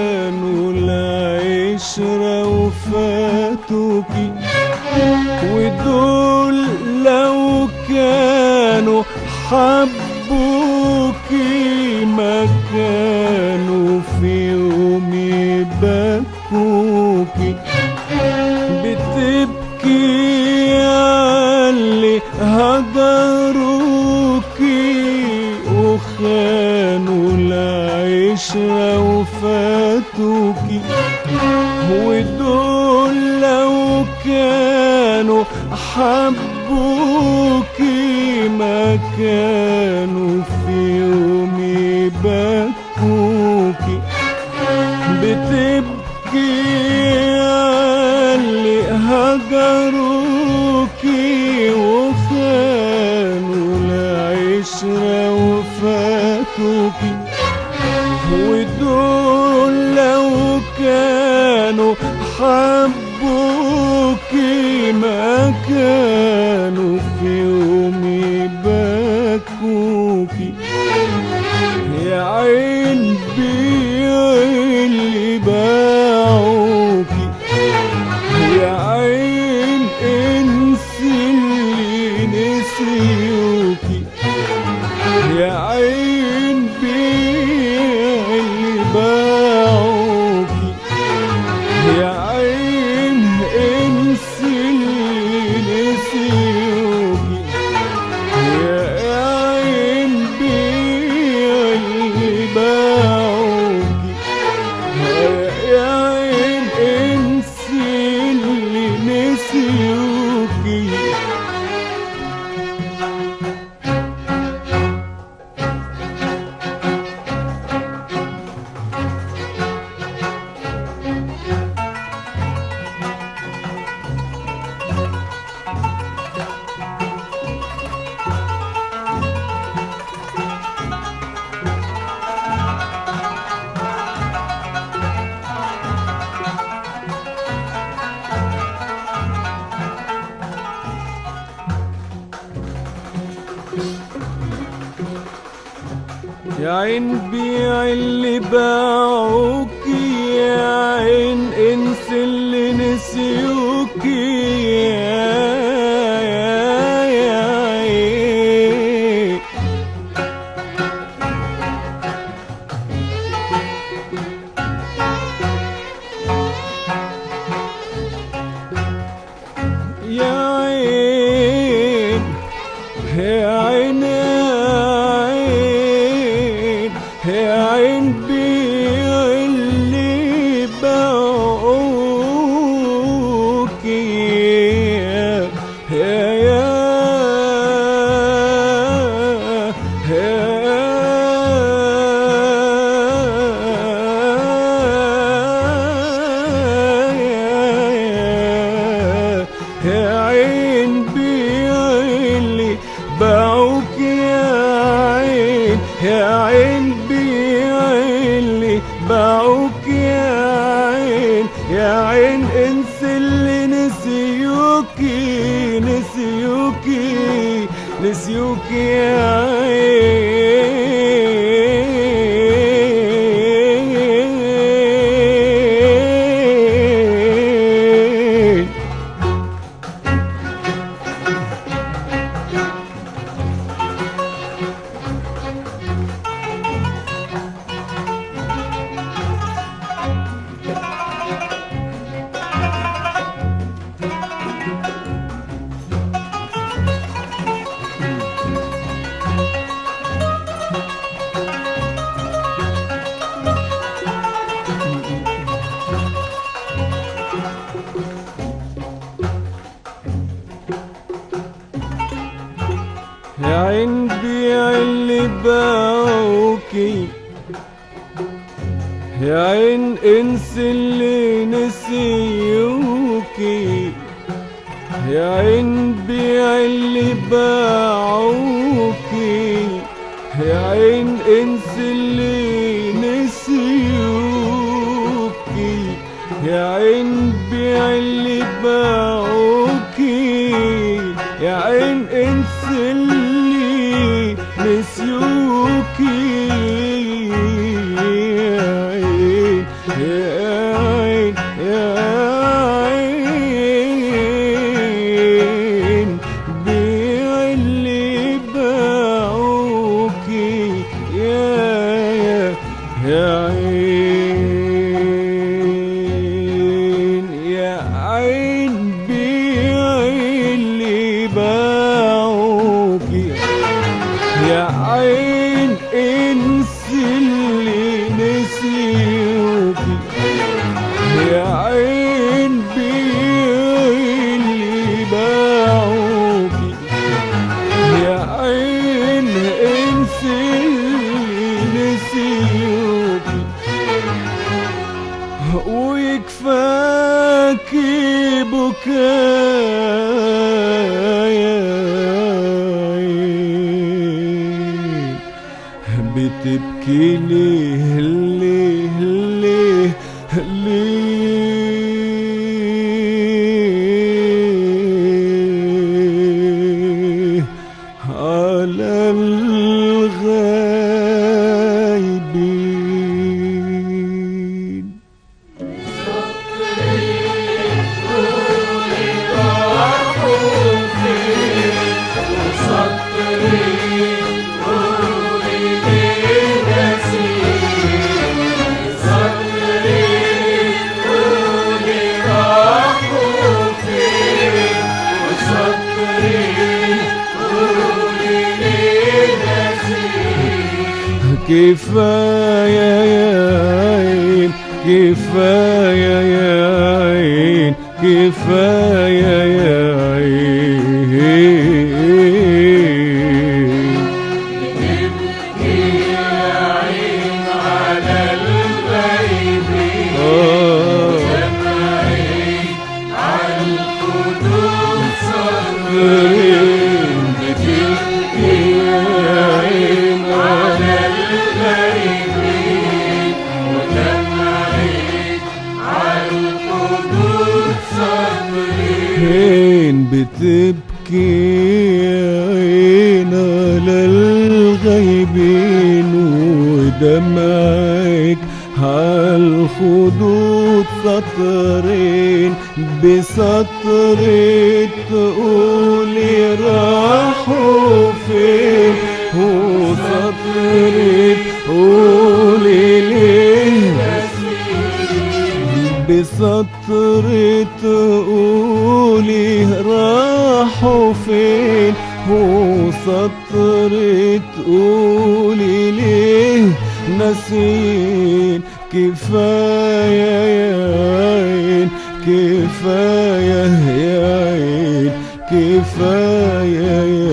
خانوا العشرة وفاتوكي ودول لو كانوا حبوكي ما كانوا في يوم يبكوكي بتبكي علي هجروكي وخانوا العشرة وفاتوكي ودول لو كانوا حبوكي ما كانوا في يوم يبكوكي بتبكي اللي هجروكي وخانوا العشرة وفاتوكي ودول لو كانوا حبوكي ما كانوا في يوم يبكوكي يا عين بيع اللي باعوكي يا عين انسي اللي نسيوكي يا عين بيع اللي باعوكي يا عين انسي اللي نسيوكي يا عين بيع اللي باعوكي يا عين انسي اللي نسيوكي يا عين بيع اللي باعوكي يا عين انس اللي نسيوكي يا يا يا عين يا عين يا عين يا عين يا عين بيع اللي باعوكي يا يا يا يا عين بيع اللي باعوك يا عين يا عين بيع اللي باعوك يا عين يا عين انس اللي نسيوكي نسيوكي نسيوكي يا عين يا عين بيع اللي باعوكي يا عين انس اللي نسيوكي يا عين بيع اللي باعوكي يا عين انس اللي نسيوكي يا عين بيع اللي باعوكي يا عين انس اللي نسيوكي يا عين يا عين يا عين بيع اللي باعوكي يا يا يا عين يا عين بيع اللي باعوكي يا عين انسي اللي نسيوكي يا عين بيع اللي باعوكي يا عين انسي اللي نسيوكي ويكفاكي بكايا بتبكي ليه ليه ليه ليه على الغايبين كفاية يا عين كفاية يا عين كفاية يا عين عين بتبكي يا عين على الغيبين ودمعك عالخدود سطرين بسطر تقولي راحوا فين وسطر تقولي ليه بسطر تقولي راحوا فين وسطر تقولي ليه ناسين كفاية يا عين كفاية يا عين كفاية يا